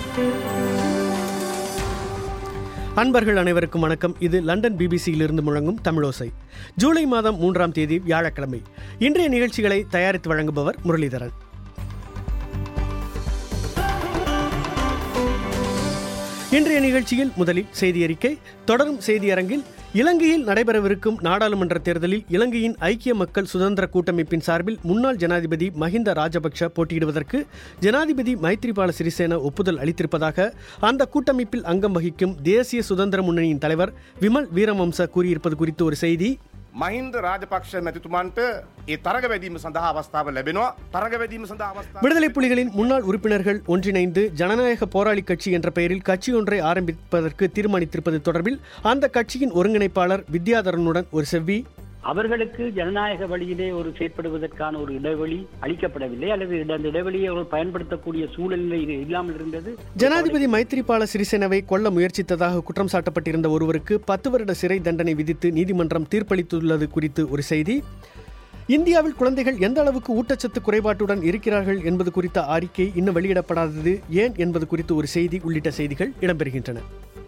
அன்பர்கள் அனைவருக்கும் வணக்கம் இது லண்டன் பிபிசியிலிருந்து முழங்கும் தமிழோசை ஜூலை மாதம் மூன்றாம் தேதி வியாழக்கிழமை இன்றைய நிகழ்ச்சிகளை தயாரித்து வழங்குபவர் முரளிதரன் இன்றைய நிகழ்ச்சியில் முதலில் செய்தி அறிக்கை தொடரும் செய்தியரங்கில் இலங்கையில் நடைபெறவிருக்கும் நாடாளுமன்ற தேர்தலில் இலங்கையின் ஐக்கிய மக்கள் சுதந்திர கூட்டமைப்பின் சார்பில் முன்னாள் ஜனாதிபதி மஹிந்த ராஜபக்ஷ போட்டியிடுவதற்கு ஜனாதிபதி மைத்ரிபால சிறிசேன ஒப்புதல் அளித்திருப்பதாக அந்த கூட்டமைப்பில் அங்கம் வகிக்கும் தேசிய சுதந்திர முன்னணியின் தலைவர் விமல் வீரவம்ச கூறியிருப்பது குறித்து ஒரு செய்தி මහින්ද රාජපක්ෂ මැතිතුමන්ට ඒ තරග වැදීම සඳහා අවස්ථාව ලැබෙනවා තරග වැදීම සඳහා අවස්ථාව விடுதலை புலிகளின் முன்னாள் உறுப்பினர்கள் ஒன்றிணைந்து ஜனநாயக போராளி கட்சி என்ற பெயரில் கட்சி ஒன்றை ஆரம்பிப்பதற்கு தீர்மானித்திருப்பது தொடர்பில் அந்த கட்சியின் ஒருங்கிணைப்பாளர் வித்யாதரனுடன் ஒரு செவ்வி அவர்களுக்கு ஜனநாயக வழியிலே ஒரு செயற்படுவதற்கான ஒரு இடைவெளி அளிக்கப்படவில்லை அல்லது இந்த- அந்த இடைவெளியை அவர்கள் பயன்படுத்தக்கூடிய சூழ்நிலை இல்லாமல் இருந்தது ஜனாதிபதி மைத்ரிபால சிறிசேனவை கொல்ல முயற்சித்ததாக குற்றம் சாட்டப்பட்டிருந்த ஒருவருக்கு பத்து வருட சிறை தண்டனை விதித்து நீதிமன்றம் தீர்ப்பளித்துள்ளது குறித்து ஒரு செய்தி இந்தியாவில் குழந்தைகள் எந்த அளவுக்கு ஊட்டச்சத்து குறைபாட்டுடன் இருக்கிறார்கள் என்பது குறித்த அறிக்கை இன்னும் வெளியிடப்படாதது ஏன் என்பது குறித்து ஒரு செய்தி உள்ளிட்ட செய்திகள் இடம்பெறுகின்றன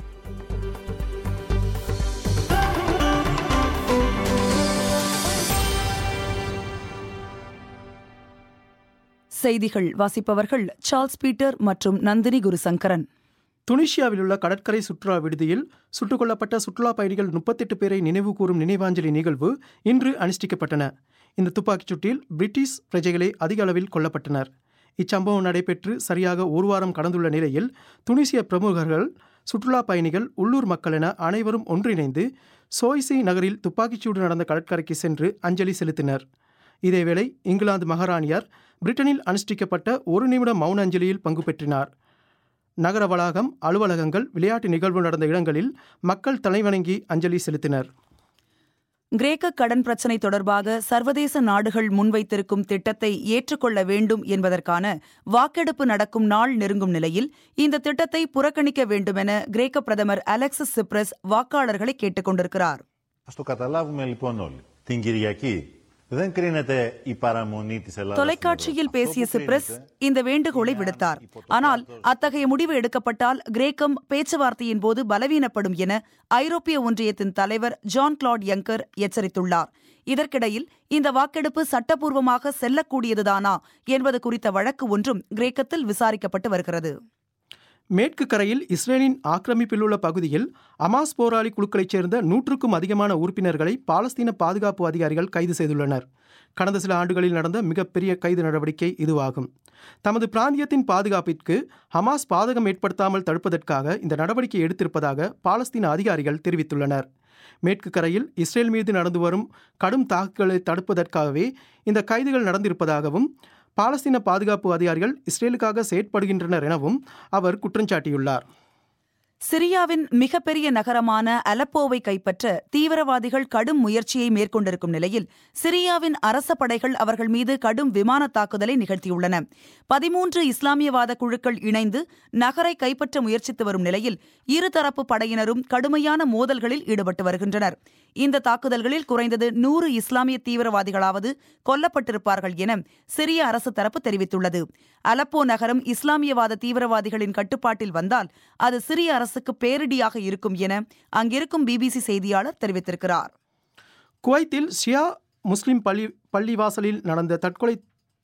செய்திகள் வாசிப்பவர்கள் சார்ல்ஸ் பீட்டர் மற்றும் நந்தினி குருசங்கரன் துனிஷியாவில் உள்ள கடற்கரை சுற்றுலா விடுதியில் சுட்டுக் கொல்லப்பட்ட சுற்றுலா பயணிகள் முப்பத்தெட்டு பேரை நினைவு கூறும் நினைவாஞ்சலி நிகழ்வு இன்று அனுஷ்டிக்கப்பட்டன இந்த துப்பாக்கிச் சூட்டில் பிரிட்டிஷ் பிரஜைகளே அதிக அளவில் கொல்லப்பட்டனர் இச்சம்பவம் நடைபெற்று சரியாக ஒரு வாரம் கடந்துள்ள நிலையில் துனிசிய பிரமுகர்கள் சுற்றுலா பயணிகள் உள்ளூர் மக்கள் என அனைவரும் ஒன்றிணைந்து சோய்சி நகரில் துப்பாக்கிச்சூடு நடந்த கடற்கரைக்கு சென்று அஞ்சலி செலுத்தினர் இதேவேளை இங்கிலாந்து மகாராணியார் பிரிட்டனில் அனுஷ்டிக்கப்பட்ட ஒரு நிமிட மௌன அஞ்சலியில் பங்கு பெற்றினார் நகர வளாகம் அலுவலகங்கள் விளையாட்டு நிகழ்வு நடந்த இடங்களில் மக்கள் தலைவணங்கி அஞ்சலி செலுத்தினர் கிரேக்க கடன் பிரச்சினை தொடர்பாக சர்வதேச நாடுகள் முன்வைத்திருக்கும் திட்டத்தை ஏற்றுக்கொள்ள வேண்டும் என்பதற்கான வாக்கெடுப்பு நடக்கும் நாள் நெருங்கும் நிலையில் இந்த திட்டத்தை புறக்கணிக்க வேண்டுமென கிரேக்க பிரதமர் அலெக்சிஸ் சிப்ரஸ் வாக்காளர்களை கேட்டுக் கொண்டிருக்கிறார் Ας το καταλάβουμε λοιπόν όλοι. Την Κυριακή δεν κρίνεται η παραμονή της Ελλάδας. தொலைக்காட்சியில் பேசிய சிப்ரஸ் இந்த வேண்டுகோளை விடுத்தார் ஆனால் அத்தகைய முடிவு எடுக்கப்பட்டால் கிரேக்கம் பேச்சுவார்த்தையின் போது பலவீனப்படும் என ஐரோப்பிய ஒன்றியத்தின் தலைவர் ஜான் கிளாட் யங்கர் எச்சரித்துள்ளார் இதற்கிடையில் இந்த வாக்கெடுப்பு சட்டப்பூர்வமாக செல்லக்கூடியதுதானா என்பது குறித்த வழக்கு ஒன்றும் கிரேக்கத்தில் விசாரிக்கப்பட்டு வருகிறது மேற்கு கரையில் இஸ்ரேலின் ஆக்கிரமிப்பில் உள்ள பகுதியில் அமாஸ் போராளி குழுக்களைச் சேர்ந்த நூற்றுக்கும் அதிகமான உறுப்பினர்களை பாலஸ்தீன பாதுகாப்பு அதிகாரிகள் கைது செய்துள்ளனர் கடந்த சில ஆண்டுகளில் நடந்த மிகப்பெரிய கைது நடவடிக்கை இதுவாகும் தமது பிராந்தியத்தின் பாதுகாப்பிற்கு ஹமாஸ் பாதகம் ஏற்படுத்தாமல் தடுப்பதற்காக இந்த நடவடிக்கை எடுத்திருப்பதாக பாலஸ்தீன அதிகாரிகள் தெரிவித்துள்ளனர் மேற்கு கரையில் இஸ்ரேல் மீது நடந்து வரும் கடும் தாக்குதலை தடுப்பதற்காகவே இந்த கைதுகள் நடந்திருப்பதாகவும் பாலஸ்தீன பாதுகாப்பு அதிகாரிகள் இஸ்ரேலுக்காக செயற்படுகின்றனர் எனவும் அவர் குற்றஞ்சாட்டியுள்ளார் சிரியாவின் மிகப்பெரிய நகரமான அலப்போவை கைப்பற்ற தீவிரவாதிகள் கடும் முயற்சியை மேற்கொண்டிருக்கும் நிலையில் சிரியாவின் அரச படைகள் அவர்கள் மீது கடும் விமான தாக்குதலை நிகழ்த்தியுள்ளன பதிமூன்று இஸ்லாமியவாத குழுக்கள் இணைந்து நகரை கைப்பற்ற முயற்சித்து வரும் நிலையில் இருதரப்பு படையினரும் கடுமையான மோதல்களில் ஈடுபட்டு வருகின்றனர் இந்த தாக்குதல்களில் குறைந்தது நூறு இஸ்லாமிய தீவிரவாதிகளாவது கொல்லப்பட்டிருப்பார்கள் என சிரிய அரசு தரப்பு தெரிவித்துள்ளது அலப்போ நகரம் இஸ்லாமியவாத தீவிரவாதிகளின் கட்டுப்பாட்டில் வந்தால் அது சிரிய அரசுக்கு பேரிடியாக இருக்கும் என அங்கிருக்கும் பிபிசி செய்தியாளர் தெரிவித்திருக்கிறார் குவைத்தில் ஷியா முஸ்லிம் பள்ளி பள்ளிவாசலில் நடந்த தற்கொலை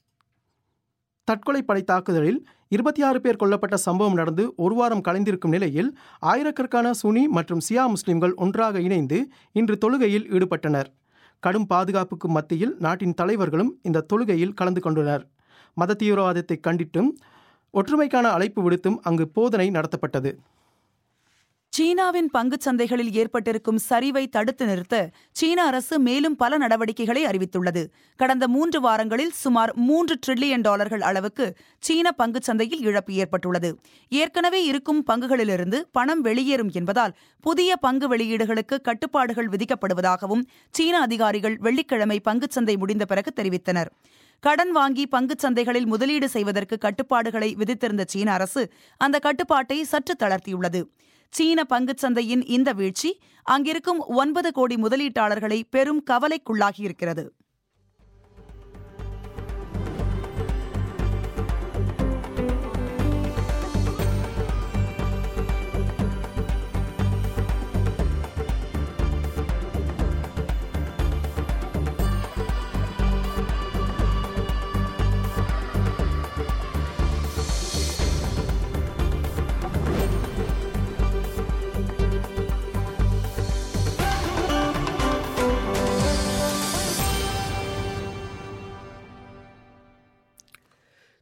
தற்கொலை படை தாக்குதலில் இருபத்தி ஆறு பேர் கொல்லப்பட்ட சம்பவம் நடந்து ஒரு வாரம் கலைந்திருக்கும் நிலையில் ஆயிரக்கணக்கான சுனி மற்றும் சியா முஸ்லிம்கள் ஒன்றாக இணைந்து இன்று தொழுகையில் ஈடுபட்டனர் கடும் பாதுகாப்புக்கு மத்தியில் நாட்டின் தலைவர்களும் இந்த தொழுகையில் கலந்து கொண்டனர் மத தீவிரவாதத்தை கண்டித்தும் ஒற்றுமைக்கான அழைப்பு விடுத்தும் அங்கு போதனை நடத்தப்பட்டது சீனாவின் பங்குச் சந்தைகளில் ஏற்பட்டிருக்கும் சரிவை தடுத்து நிறுத்த சீன அரசு மேலும் பல நடவடிக்கைகளை அறிவித்துள்ளது கடந்த மூன்று வாரங்களில் சுமார் மூன்று டிரில்லியன் டாலர்கள் அளவுக்கு சீன பங்குச் சந்தையில் இழப்பு ஏற்பட்டுள்ளது ஏற்கனவே இருக்கும் பங்குகளிலிருந்து பணம் வெளியேறும் என்பதால் புதிய பங்கு வெளியீடுகளுக்கு கட்டுப்பாடுகள் விதிக்கப்படுவதாகவும் சீன அதிகாரிகள் வெள்ளிக்கிழமை பங்குச் சந்தை முடிந்த பிறகு தெரிவித்தனர் கடன் வாங்கி பங்குச் சந்தைகளில் முதலீடு செய்வதற்கு கட்டுப்பாடுகளை விதித்திருந்த சீன அரசு அந்த கட்டுப்பாட்டை சற்று தளர்த்தியுள்ளது சீன பங்குச் சந்தையின் இந்த வீழ்ச்சி அங்கிருக்கும் ஒன்பது கோடி முதலீட்டாளர்களை பெரும் கவலைக்குள்ளாகியிருக்கிறது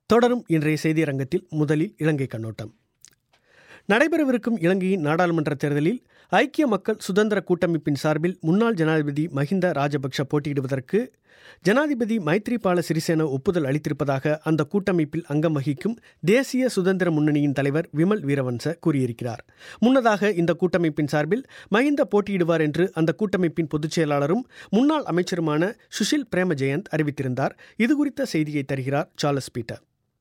தொடரும் இன்றைய செய்தியரங்கத்தில் முதலில் இலங்கை கண்ணோட்டம் நடைபெறவிருக்கும் இலங்கையின் நாடாளுமன்ற தேர்தலில் ஐக்கிய மக்கள் சுதந்திர கூட்டமைப்பின் சார்பில் முன்னாள் ஜனாதிபதி மஹிந்த ராஜபக்ஷ போட்டியிடுவதற்கு ஜனாதிபதி மைத்ரிபால சிறிசேன ஒப்புதல் அளித்திருப்பதாக அந்த கூட்டமைப்பில் அங்கம் வகிக்கும் தேசிய சுதந்திர முன்னணியின் தலைவர் விமல் வீரவன்ச கூறியிருக்கிறார் முன்னதாக இந்த கூட்டமைப்பின் சார்பில் மஹிந்த போட்டியிடுவார் என்று அந்த கூட்டமைப்பின் பொதுச் செயலாளரும் முன்னாள் அமைச்சருமான சுஷில் பிரேமஜெயந்த் அறிவித்திருந்தார் இதுகுறித்த செய்தியை தருகிறார் சார்லஸ் பீட்டர்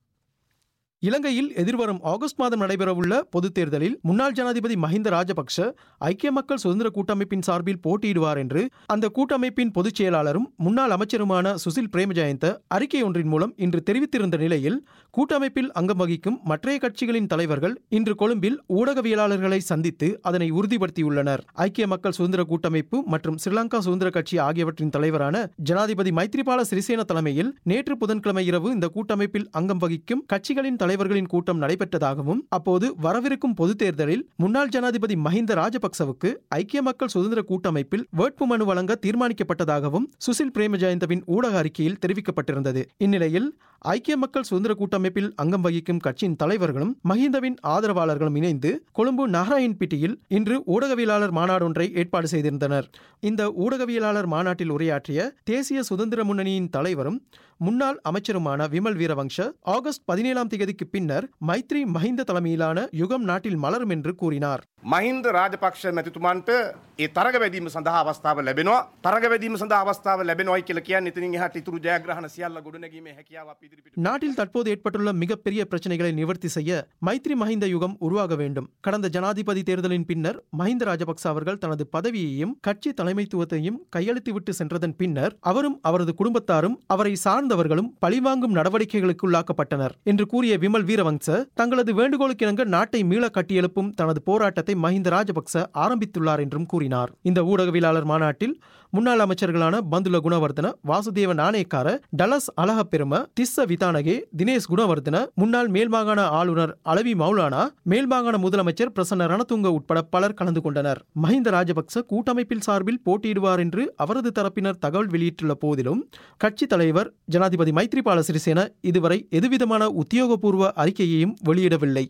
இலங்கையில் எதிர்வரும் ஆகஸ்ட் மாதம் நடைபெறவுள்ள பொதுத் தேர்தலில் முன்னாள் ஜனாதிபதி மஹிந்த ராஜபக்ஷ ஐக்கிய மக்கள் சுதந்திர கூட்டமைப்பின் சார்பில் போட்டியிடுவார் என்று அந்த கூட்டமைப்பின் பொதுச் செயலாளரும் முன்னாள் அமைச்சருமான சுசில் பிரேமஜயந்த அறிக்கை ஒன்றின் மூலம் இன்று தெரிவித்திருந்த நிலையில் கூட்டமைப்பில் அங்கம் வகிக்கும் மற்றைய கட்சிகளின் தலைவர்கள் இன்று கொழும்பில் ஊடகவியலாளர்களை சந்தித்து அதனை உறுதிப்படுத்தியுள்ளனர் ஐக்கிய மக்கள் சுதந்திர கூட்டமைப்பு மற்றும் ஸ்ரீலங்கா சுதந்திர கட்சி ஆகியவற்றின் தலைவரான ஜனாதிபதி மைத்ரிபால சிறிசேன தலைமையில் நேற்று புதன்கிழமை இரவு இந்த கூட்டமைப்பில் அங்கம் வகிக்கும் கட்சிகளின் தலைவர்களின் கூட்டம் நடைபெற்றதாகவும் அப்போது வரவிருக்கும் பொதுத் தேர்தலில் முன்னாள் ஜனாதிபதி மஹிந்த ராஜபக்சவுக்கு ஐக்கிய மக்கள் சுதந்திர கூட்டமைப்பில் வேட்புமனு வழங்க தீர்மானிக்கப்பட்டதாகவும் சுசில் பிரேமஜயந்தவின் ஊடக அறிக்கையில் தெரிவிக்கப்பட்டிருந்தது இந்நிலையில் ஐக்கிய மக்கள் சுதந்திர கூட்டமைப்பில் அங்கம் வகிக்கும் கட்சியின் தலைவர்களும் மஹிந்தவின் ஆதரவாளர்களும் இணைந்து கொழும்பு நாராயண்பிட்டியில் இன்று ஊடகவியலாளர் மாநாடு ஒன்றை ஏற்பாடு செய்திருந்தனர் இந்த ஊடகவியலாளர் மாநாட்டில் உரையாற்றிய தேசிய சுதந்திர முன்னணியின் தலைவரும் முன்னாள் அமைச்சருமான விமல் வீரவங்ஷ ஆகஸ்ட் பதினேழாம் தேதிக்கு பின்னர் மைத்ரி மஹிந்த தலைமையிலான யுகம் நாட்டில் மலரும் என்று கூறினார் මහින්ද රාජපක්ෂ මැතිතුමන්ට ඒ තරග වැදීම සඳහා අවස්ථාව ලැබෙනවා තරග වැදීම සඳහා අවස්ථාව ලැබෙනවයි කියලා කියන්නේ ඉතින් එහාට ඉතුරු ජයග්‍රහණ සියල්ල ගොඩනැගීමේ හැකියාව අපි ඉදිරිපිට நாட்டில் தற்போது ஏற்பட்டுள்ள மிகப்பெரிய பிரச்சனைகளை நிவர்த்தி செய்ய மைத்ரி மஹிந்த யுகம் உருவாக வேண்டும் கடந்த ஜனாதிபதி தேர்தலின் பின்னர் மஹிந்த ராஜபக்ச அவர்கள் தனது பதவியையும் கட்சி தலைமைத்துவத்தையும் கையெழுத்திவிட்டு சென்றதன் பின்னர் அவரும் அவரது குடும்பத்தாரும் அவரை சார்ந்தவர்களும் பழிவாங்கும் நடவடிக்கைகளுக்குள்ளாக்கப்பட்டனர் என்று கூறிய விமல் வீரவங்ச தங்களது வேண்டுகோளுக்கிணங்க நாட்டை மீள கட்டியெழுப்பும் தனது போராட்டத்தை மஹிந்த ராஜபக்ச ஆரம்பித்துள்ளார் என்றும் கூறினார் இந்த ஊடகவியலாளர் மாநாட்டில் முன்னாள் அமைச்சர்களான பந்துல குணவர்தன வாசுதேவ நாணயக்கார டலஸ் அழகப்பெரும திஸ்ஸ விதானகே தினேஷ் குணவர்தன முன்னாள் மேல்மாகாண ஆளுநர் அளவி மௌலானா மேல்மாகாண முதலமைச்சர் பிரசன்ன ரணதுங்க உட்பட பலர் கலந்து கொண்டனர் மஹிந்த ராஜபக்ச கூட்டமைப்பில் சார்பில் போட்டியிடுவார் என்று அவரது தரப்பினர் தகவல் வெளியிட்டுள்ள போதிலும் கட்சி தலைவர் ஜனாதிபதி மைத்ரிபால சிறிசேன இதுவரை எதுவிதமான உத்தியோகபூர்வ அறிக்கையையும் வெளியிடவில்லை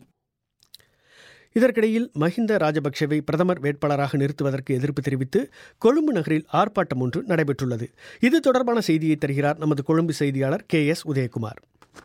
இதற்கிடையில் மஹிந்த ராஜபக்ஷவை பிரதமர் வேட்பாளராக நிறுத்துவதற்கு எதிர்ப்பு தெரிவித்து கொழும்பு நகரில் ஆர்ப்பாட்டம் ஒன்று நடைபெற்றுள்ளது இது தொடர்பான செய்தியை தருகிறார் நமது கொழும்பு செய்தியாளர் கே எஸ் உதயகுமார்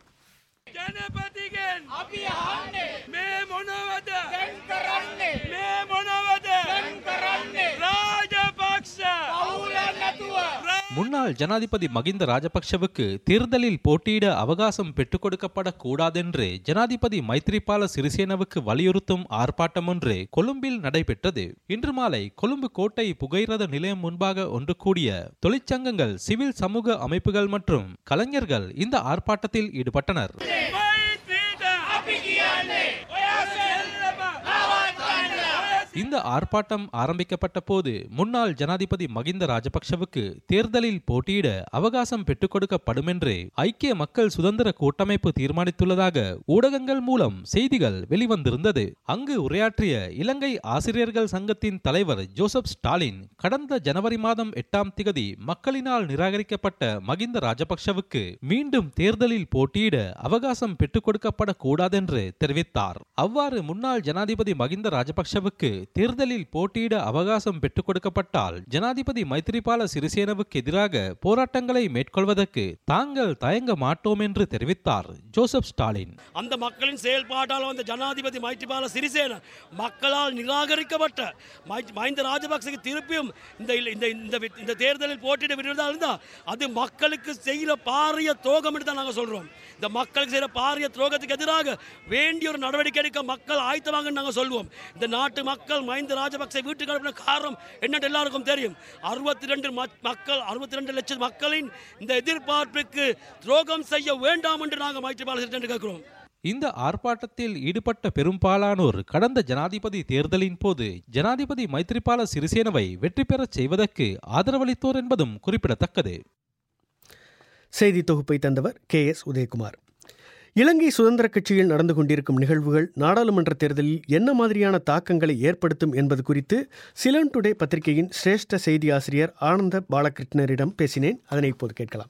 ජනපතිගෙන් අපි අහන්නේ මේ මොනවද දැන් කරන්නේ මේ මොනවද දැන් කරන්නේ රාජපක්ෂ පවුල නැතුව முன்னாள் ஜனாதிபதி மகிந்த ராஜபக்ஷவுக்கு தேர்தலில் போட்டியிட அவகாசம் பெற்றுக் கொடுக்கப்படக் கூடாதென்று ஜனாதிபதி மைத்ரிபால சிறிசேனவுக்கு வலியுறுத்தும் ஆர்ப்பாட்டம் ஒன்று கொழும்பில் நடைபெற்றது இன்று மாலை கொழும்பு கோட்டை புகையிரத நிலையம் முன்பாக ஒன்று கூடிய தொழிற்சங்கங்கள் சிவில் சமூக அமைப்புகள் மற்றும் கலைஞர்கள் இந்த ஆர்ப்பாட்டத்தில் ஈடுபட்டனர் මෛත්‍රීට අපි කියන්නේ ඔයා සෙල්ලම නවත්තන්න இந்த ஆர்ப்பாட்டம் ஆரம்பிக்கப்பட்ட போது முன்னாள் ஜனாதிபதி மகிந்த ராஜபக்ஷவுக்கு தேர்தலில் போட்டியிட அவகாசம் பெற்றுக் கொடுக்கப்படும் என்று ஐக்கிய மக்கள் சுதந்திர கூட்டமைப்பு தீர்மானித்துள்ளதாக ஊடகங்கள் மூலம் செய்திகள் வெளிவந்திருந்தது அங்கு உரையாற்றிய இலங்கை ஆசிரியர்கள் சங்கத்தின் தலைவர் ஜோசப் ஸ்டாலின் கடந்த ஜனவரி மாதம் எட்டாம் திகதி மக்களினால் நிராகரிக்கப்பட்ட மகிந்த ராஜபக்ஷவுக்கு மீண்டும் தேர்தலில் போட்டியிட அவகாசம் பெற்றுக் கொடுக்கப்படக் கூடாதென்று தெரிவித்தார் அவ்வாறு முன்னாள் ஜனாதிபதி மகிந்த ராஜபக்ஷவுக்கு தேர்தலில் போட்டியிட அவகாசம் பெற்றுக் கொடுக்கப்பட்டால் ஜனாதிபதி மைத்ரிபால சிறிசேனவுக்கு எதிராக போராட்டங்களை மேற்கொள்வதற்கு தாங்கள் தயங்க மாட்டோம் என்று தெரிவித்தார் ஜோசப் ஸ்டாலின் அந்த மக்களின் செயல்பாட்டால் வந்த ஜனாதிபதி மைத்ரிபால சிறிசேன மக்களால் நிராகரிக்கப்பட்ட மை- மஹிந்த ராஜபக்சக்கு திருப்பியும் இந்த இல்ல- இந்த இந்த வி- இந்த தேர்தலில் போட்டியிட விடுவதா இருந்தால் அது மக்களுக்கு செய்கிற பாரிய துரோகம் என்று தான் நாங்கள் சொல்றோம் இந்த மக்களுக்கு செய்கிற பாரிய துரோகத்துக்கு எதிராக வேண்டிய ஒரு நடவடிக்கை எடுக்க மக்கள் ஆயத்தமாக நாங்கள் சொல்வோம் இந்த நாட்டு மக்கள் மஹிந்த ராஜபக்சே வீட்டுக்கு அனுப்பின காரணம் என்னன்னு எல்லாருக்கும் தெரியும் அறுபத்தி ரெண்டு மக்கள் அறுபத்தி ரெண்டு லட்சம் மக்களின் இந்த எதிர்பார்ப்புக்கு துரோகம் செய்ய வேண்டாம் என்று நாங்கள் மைத்ரிபால சிறிசேன கேட்கிறோம் இந்த ஆர்ப்பாட்டத்தில் ஈடுபட்ட பெரும்பாலானோர் கடந்த ஜனாதிபதி தேர்தலின் போது ஜனாதிபதி மைத்ரிபால சிறிசேனவை வெற்றி பெறச் செய்வதற்கு ஆதரவளித்தோர் என்பதும் குறிப்பிடத்தக்கது செய்தி தொகுப்பை தந்தவர் கே எஸ் உதயகுமார் இலங்கை சுதந்திர கட்சியில் நடந்து கொண்டிருக்கும் நிகழ்வுகள் நாடாளுமன்ற தேர்தலில் என்ன மாதிரியான தாக்கங்களை ஏற்படுத்தும் என்பது குறித்து சிலன் டுடே பத்திரிகையின் சிரேஷ்ட செய்தி ஆசிரியர் ஆனந்த பாலகிருஷ்ணரிடம் பேசினேன் அதனை இப்போது கேட்கலாம்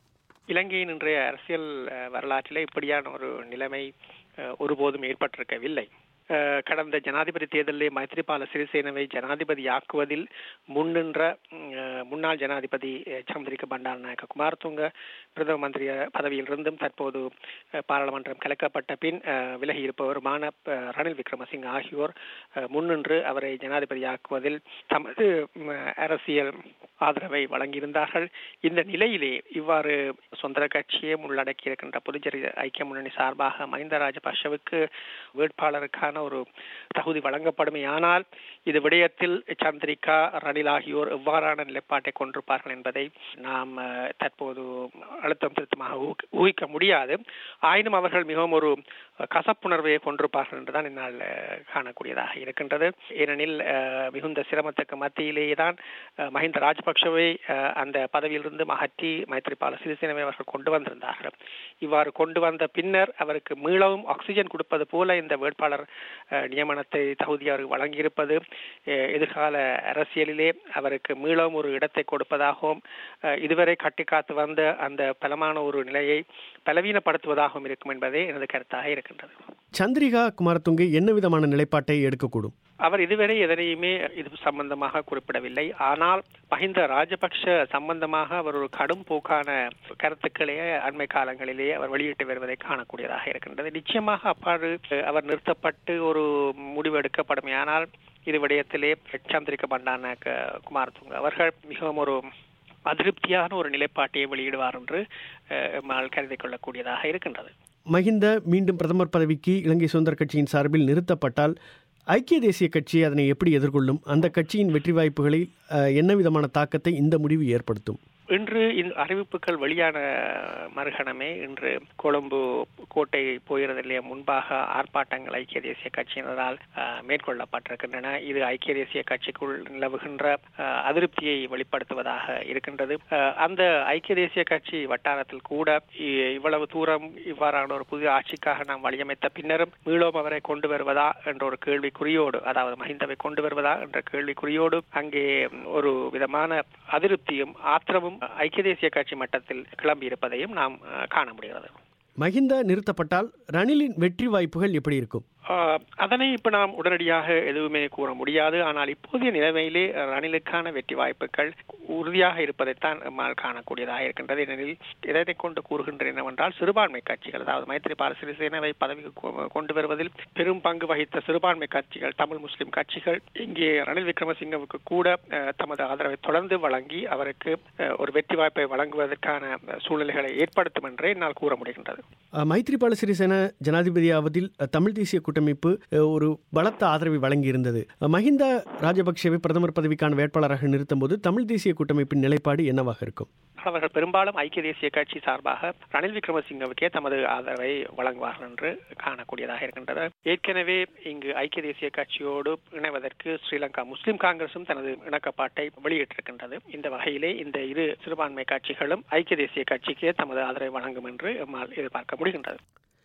இலங்கையின் இன்றைய அரசியல் அஹ், வரலாற்றிலே இப்படியான ஒரு நிலைமை அஹ், ஒருபோதும் ஏற்பட்டிருக்கவில்லை அஹ், கடந்த ஜனாதிபதி தேர்தலிலே மைத்ரிபால சிறிசேனவை ஜனாதிபதியாக்குவதில் முன்னின்ற ம், அஹ், முன்னாள் ஜனாதிபதி அஹ், சந்திரிக பண்டாரநாயக்க குமாரதுங்க பிரதம மந்திரி பதவியிலிருந்தும் தற்போது அஹ், பாராளுமன்றம் கலைக்கப்பட்ட பின் அஹ், விலகி இருப்பவருமான அஹ், ரணில் விக்ரமசிங்க ஆகியோர் அஹ், முன்னின்று அவரை ஜனாதிபதியாக்குவதில் தமது ம், அரசியல் ஆதரவை வழங்கியிருந்தார்கள் இந்த நிலையிலே இவ்வாறு சொந்த கட்சியை உள்ளடக்கி இருக்கின்ற புதுச்சேரி ஐக்கிய முன்னணி சார்பாக மஹிந்த ராஜபக்ஷவுக்கு வேட்பாளருக்கான ஒரு தகுதி வழங்கப்படுமையானால் இது விடயத்தில் சந்திரிகா ரணில் ஆகியோர் எவ்வாறான நிலைப்பாட்டை கொண்டிருப்பார்கள் என்பதை நாம் அஹ், தற்போது அழுத்தம் திருத்தமாக ஊக- ஊகிக்க முடியாது ஆயினும் அவர்கள் மிகவும் ஒரு கசப்புணர்வை கொண்டிருப்பார்கள் என்றுதான் என்னால் அஹ், காணக்கூடியதாக இருக்கின்றது ஏனெனில் அஹ், மிகுந்த சிரமத்துக்கு மத்தியிலேயே தான் அஹ், மஹிந்த ராஜபக்ஷவை அஹ், அந்த பதவியிலிருந்து அகற்றி மைத்ரிபால சிறிசேனவை அவர்கள் கொண்டு வந்திருந்தார்கள் இவ்வாறு கொண்டு வந்த பின்னர் அவருக்கு மீளவும் ஆக்சிஜன் கொடுப்பது போல இந்த வேட்பாளர் அஹ், நியமனத்தை தகுதி அவருக்கு வழங்கியிருப்பது அஹ், எதிர்கால அரசியலிலே அவருக்கு மீளவும் ஒரு இடத்தை கொடுப்பதாகவும் அஹ், இதுவரை கட்டி காத்து வந்த அந்த பலமான ஒரு நிலையை பலவீனப்படுத்துவதாகவும் இருக்கும் என்பதே எனது கருத்தாக இருக்கின்றது சந்திரிகா குமாரதுங்கே என்ன விதமான நிலைப்பாட்டை எடுக்கக்கூடும் அவர் இதுவரை எதனையுமே இது சம்பந்தமாக குறிப்பிடவில்லை ஆனால் மஹிந்த ராஜபக்ஷ சம்பந்தமாக அவர் ஒரு கடும் போக்கான கருத்துக்களே அண்மை காலங்களிலே அவர் வெளியிட்டு வருவதை காணக்கூடியதாக இருக்கின்றது நிச்சயமாக அப்பாறு அவர் நிறுத்தப்பட்டு ஒரு முடிவு எடுக்கப்படுமையானால் இது விடயத்திலே சந்திரிக பண்டான குமாரதுங்க அவர்கள் மிகவும் ஒரு அதிருப்தியான ஒரு நிலைப்பாட்டை வெளியிடுவார் என்று அஹ், எம்மால் கருதிக் கொள்ளக்கூடியதாக இருக்கின்றது மஹிந்த மீண்டும் பிரதமர் பதவிக்கு இலங்கை சுதந்திர கட்சியின் சார்பில் நிறுத்தப்பட்டால் ஐக்கிய தேசிய கட்சி அதனை எப்படி எதிர்கொள்ளும் அந்த கட்சியின் வெற்றி வாய்ப்புகளில் அஹ், என்ன விதமான தாக்கத்தை இந்த முடிவு ஏற்படுத்தும் இன்று இந்த அறிவிப்புகள் வெளியான மறுகணமே இன்று கொழும்பு கோட்டை போகிறதிலே முன்பாக ஆர்ப்பாட்டங்கள் ஐக்கிய தேசிய கட்சியினரால் அஹ், மேற்கொள்ளப்பட்டிருக்கின்றன இது ஐக்கிய தேசிய கட்சிக்குள் நிலவுகின்ற அஹ், அதிருப்தியை வெளிப்படுத்துவதாக இருக்கின்றது அஹ், அந்த ஐக்கிய தேசிய கட்சி வட்டாரத்தில் கூட இ- இவ்வளவு தூரம் இவ்வாறான ஒரு புதிய ஆட்சிக்காக நாம் வழியமைத்த பின்னரும் மீளோம் அவரை கொண்டு வருவதா என்ற ஒரு கேள்விக்குறியோடு அதாவது மஹிந்தவை கொண்டு வருவதா என்ற கேள்விக்குறியோடு அங்கே ஒரு விதமான அதிருப்தியும் ஆத்திரமும் ஐக்கிய தேசிய கட்சி மட்டத்தில் கிளம்பி இருப்பதையும் நாம் அஹ், காண முடிகிறது மஹிந்த நிறுத்தப்பட்டால் ரணிலின் வெற்றி வாய்ப்புகள் எப்படி இருக்கும் ஆஹ், அதனை இப்ப நாம் உடனடியாக எதுவுமே கூற முடியாது ஆனால் இப்போதைய நிலைமையிலே ரணிலுக்கான வெற்றி வாய்ப்புகள் உறுதியாக இருப்பதைத்தான் நம்மால் காணக்கூடியதாக இருக்கின்றது ஏனெனில் இதை கொண்டு கூறுகின்றேன் என்னவென்றால் சிறுபான்மை கட்சிகள் அதாவது மைத்ரிபால சிறிசேனவை பதவிக்கு கொ- கொண்டு வருவதில் பெரும் பங்கு வகித்த சிறுபான்மை கட்சிகள் தமிழ் முஸ்லிம் கட்சிகள் இங்கே ரணில் விக்ரமசிங்கவுக்கு கூட அஹ், தமது ஆதரவை தொடர்ந்து வழங்கி அவருக்கு அஹ், ஒரு வெற்றி வாய்ப்பை வழங்குவதற்கான அஹ், சூழ்நிலைகளை ஏற்படுத்தும் என்றே என்னால் கூற முடிகின்றது அஹ், மைத்ரிபால சிறிசேன ஜனாதிபதியாவதில் அஹ், தமிழ் தேசிய கூட்டமைப்பு அஹ், ஒரு பலத்த ஆதரவை வழங்கியிருந்தது அஹ், மஹிந்த ராஜபக்சேவை பிரதமர் பதவிக்கான வேட்பாளராக நிறுத்தும்போது தமிழ் தேசிய கூட்டமைப்பின் நிலைப்பாடு என்னவாக இருக்கும் அவர்கள் பெரும்பாலும் ஐக்கிய தேசிய கட்சி சார்பாக ரணில் விக்ரமசிங்கவுக்கே தமது ஆதரவை வழங்குவார்கள் என்று காணக்கூடியதாக இருக்கின்றது ஏற்கனவே இங்கு ஐக்கிய தேசிய கட்சியோடு இணைவதற்கு ஸ்ரீலங்கா முஸ்லிம் காங்கிரசும் தனது இணக்கப்பாட்டை வெளியிட்டிருக்கின்றது இந்த வகையிலே இந்த இரு சிறுபான்மை கட்சிகளும் ஐக்கிய தேசிய கட்சிக்கே தமது ஆதரவை வழங்கும் என்று எம்மால் எதிர்பார்க்க முடிகின்றது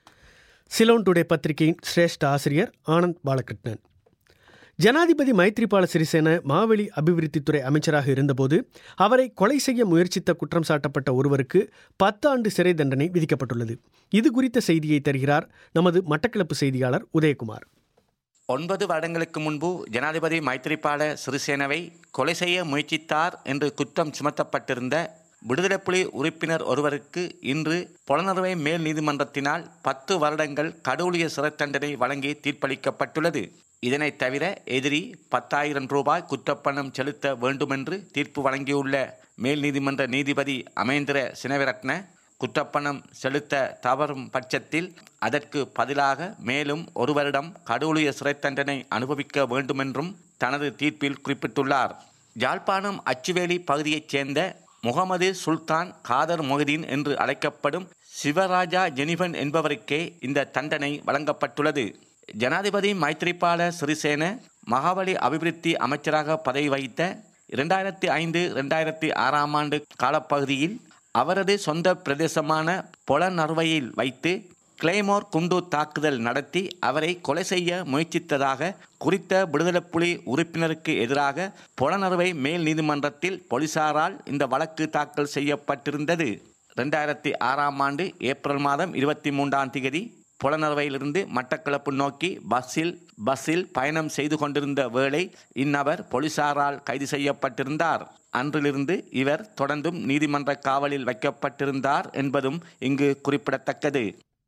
சிலோன் டுடே பத்திரிகையின் சிரேஷ்ட ஆசிரியர் ஆனந்த் பாலகிருஷ்ணன் ஜனாதிபதி மைத்ரிபால சிறிசேன மாவெளி அபிவிருத்தித்துறை அமைச்சராக இருந்தபோது அவரை கொலை செய்ய முயற்சித்த குற்றம் சாட்டப்பட்ட ஒருவருக்கு பத்து ஆண்டு சிறை தண்டனை விதிக்கப்பட்டுள்ளது இது குறித்த செய்தியை தருகிறார் நமது மட்டக்களப்பு செய்தியாளர் உதயகுமார் ஒன்பது வருடங்களுக்கு முன்பு ஜனாதிபதி மைத்திரிபால சிறிசேனவை கொலை செய்ய முயற்சித்தார் என்று குற்றம் சுமத்தப்பட்டிருந்த விடுதலை புலி உறுப்பினர் ஒருவருக்கு இன்று புலனறுவை மேல் நீதிமன்றத்தினால் பத்து வருடங்கள் கடூழிய சிறை தண்டனை வழங்கி தீர்ப்பளிக்கப்பட்டுள்ளது இதனைத் தவிர எதிரி பத்தாயிரம் ரூபாய் குற்றப்பணம் செலுத்த வேண்டுமென்று தீர்ப்பு வழங்கியுள்ள மேல் நீதிமன்ற நீதிபதி அமேந்திர சினவிரட்ன குற்றப்பணம் செலுத்த தவறும் பட்சத்தில் அதற்கு பதிலாக மேலும் ஒரு வருடம் கடூழிய சிறை தண்டனை அனுபவிக்க வேண்டுமென்றும் தனது தீர்ப்பில் குறிப்பிட்டுள்ளார் யாழ்ப்பாணம் அச்சுவேலி பகுதியைச் சேர்ந்த முகமது சுல்தான் காதர் மொஹதீன் என்று அழைக்கப்படும் சிவராஜா ஜெனிபன் என்பவருக்கே இந்த தண்டனை வழங்கப்பட்டுள்ளது ஜனாதிபதி மைத்ரிபால சிறிசேன மகாவலி அபிவிருத்தி அமைச்சராக பதவி வகித்த இரண்டாயிரத்தி ஐந்து இரண்டாயிரத்தி ஆறாம் ஆண்டு காலப்பகுதியில் அவரது சொந்த பிரதேசமான பொலநறுவையில் வைத்து கிளைமோர் குண்டு தாக்குதல் நடத்தி அவரை கொலை செய்ய முயற்சித்ததாக குறித்த விடுதலை புலி உறுப்பினருக்கு எதிராக பொலநறுவை மேல் நீதிமன்றத்தில் போலீசாரால் இந்த வழக்கு தாக்கல் செய்யப்பட்டிருந்தது ரெண்டாயிரத்தி ஆறாம் ஆண்டு ஏப்ரல் மாதம் இருபத்தி மூன்றாம் தேதி புலனறுவையிலிருந்து மட்டக்களப்பு நோக்கி பஸ்ஸில் பஸ்ஸில் பயணம் செய்து கொண்டிருந்த வேளை இந்நபர் போலீசாரால் கைது செய்யப்பட்டிருந்தார் அன்றிலிருந்து இவர் தொடர்ந்தும் நீதிமன்ற காவலில் வைக்கப்பட்டிருந்தார் என்பதும் இங்கு குறிப்பிடத்தக்கது